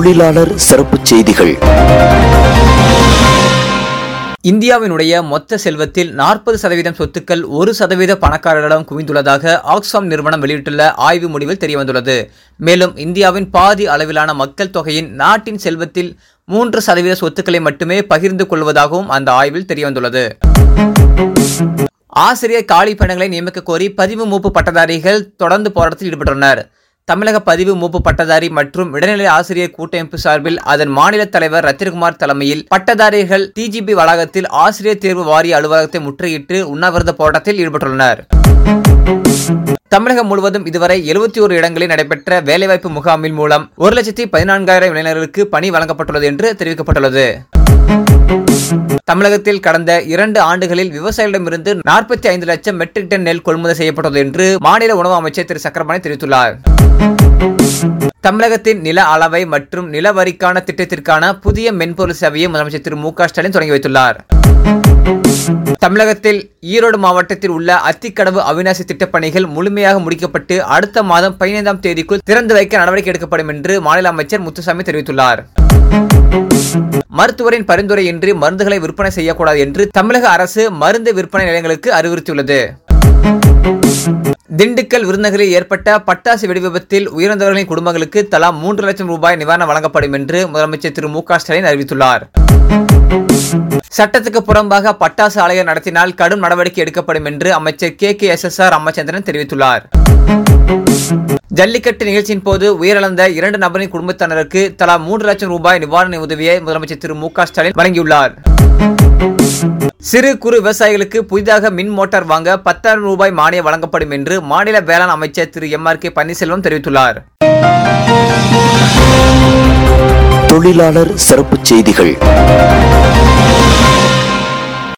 தொழிலாளர் சிறப்புச் செய்திகள் இந்தியாவினுடைய மொத்த செல்வத்தில் நாற்பது சதவீதம் சொத்துக்கள் ஒரு சதவீத பணக்காரர்களிடம் குவிந்துள்ளதாக ஆக்ஸ்ஃபாம் நிறுவனம் வெளியிட்டுள்ள ஆய்வு முடிவில் தெரியவந்துள்ளது மேலும் இந்தியாவின் பாதி அளவிலான மக்கள் தொகையின் நாட்டின் செல்வத்தில் மூன்று சதவீத சொத்துக்களை மட்டுமே பகிர்ந்து கொள்வதாகவும் அந்த ஆய்வில் தெரியவந்துள்ளது ஆசிரியர் காலி பணிகளை நியமிக்க கோரி பதிவு மூப்பு பட்டதாரிகள் தொடர்ந்து போராட்டத்தில் ஈடுபட்டுள்ளனர் தமிழக பதிவு மூப்பு பட்டதாரி மற்றும் இடைநிலை ஆசிரியர் கூட்டமைப்பு சார்பில் அதன் மாநில தலைவர் ரத்தினகுமார் தலைமையில் பட்டதாரிகள் டிஜிபி வளாகத்தில் ஆசிரியர் தேர்வு வாரிய அலுவலகத்தை முற்றுகையிட்டு உண்ணாவிரத போராட்டத்தில் ஈடுபட்டுள்ளனர் தமிழகம் முழுவதும் இதுவரை எழுபத்தி ஒரு இடங்களில் நடைபெற்ற வேலைவாய்ப்பு முகாமில் மூலம் ஒரு லட்சத்தி பதினான்காயிரம் இளைஞர்களுக்கு பணி வழங்கப்பட்டுள்ளது என்று தெரிவிக்கப்பட்டுள்ளது தமிழகத்தில் கடந்த இரண்டு ஆண்டுகளில் விவசாயிகளிடமிருந்து நாற்பத்தி ஐந்து லட்சம் மெட்ரிக் டன் நெல் கொள்முதல் செய்யப்பட்டது என்று மாநில உணவு அமைச்சர் திரு சக்கரபாணி தெரிவித்துள்ளார் தமிழகத்தின் நில அளவை மற்றும் நில வரிக்கான திட்டத்திற்கான புதிய மென்பொருள் சேவையை முதலமைச்சர் திரு மு க ஸ்டாலின் தொடங்கி வைத்துள்ளார் தமிழகத்தில் ஈரோடு மாவட்டத்தில் உள்ள அத்திக்கடவு அவிநாசி திட்டப் பணிகள் முழுமையாக முடிக்கப்பட்டு அடுத்த மாதம் பதினைந்தாம் தேதிக்குள் திறந்து வைக்க நடவடிக்கை எடுக்கப்படும் என்று மாநில அமைச்சர் முத்துசாமி தெரிவித்துள்ளார் மருத்துவரின் பரிந்துரையின்றி மருந்துகளை விற்பனை செய்யக்கூடாது என்று தமிழக அரசு மருந்து விற்பனை நிலையங்களுக்கு அறிவுறுத்தியுள்ளது திண்டுக்கல் விருதுநகரில் ஏற்பட்ட பட்டாசு வெடி விபத்தில் உயிரிழந்தவர்களின் குடும்பங்களுக்கு தலா மூன்று லட்சம் ரூபாய் நிவாரணம் வழங்கப்படும் என்று முதலமைச்சர் திரு மு க ஸ்டாலின் அறிவித்துள்ளார் சட்டத்துக்கு புறம்பாக பட்டாசு ஆலையை நடத்தினால் கடும் நடவடிக்கை எடுக்கப்படும் என்று அமைச்சர் K K S S R Ramachandran தெரிவித்துள்ளார் ஜல்லிக்கட்டு நிகழ்ச்சியின் போது உயிரிழந்த இரண்டு நபரின் குடும்பத்தினருக்கு தலா மூன்று லட்சம் ரூபாய் நிவாரண உதவியை முதலமைச்சர் திரு மு க ஸ்டாலின் வழங்கியுள்ளார் சிறு குறு விவசாயிகளுக்கு புதிதாக மின் மோட்டார் வாங்க பத்தாயிரம் ரூபாய் மானியம் வழங்கப்படும் என்று மாநில வேளாண் அமைச்சர் Thiru M R K Panneerselvam தெரிவித்துள்ளார் தொழிலாளர் சிறப்புச் செய்திகள்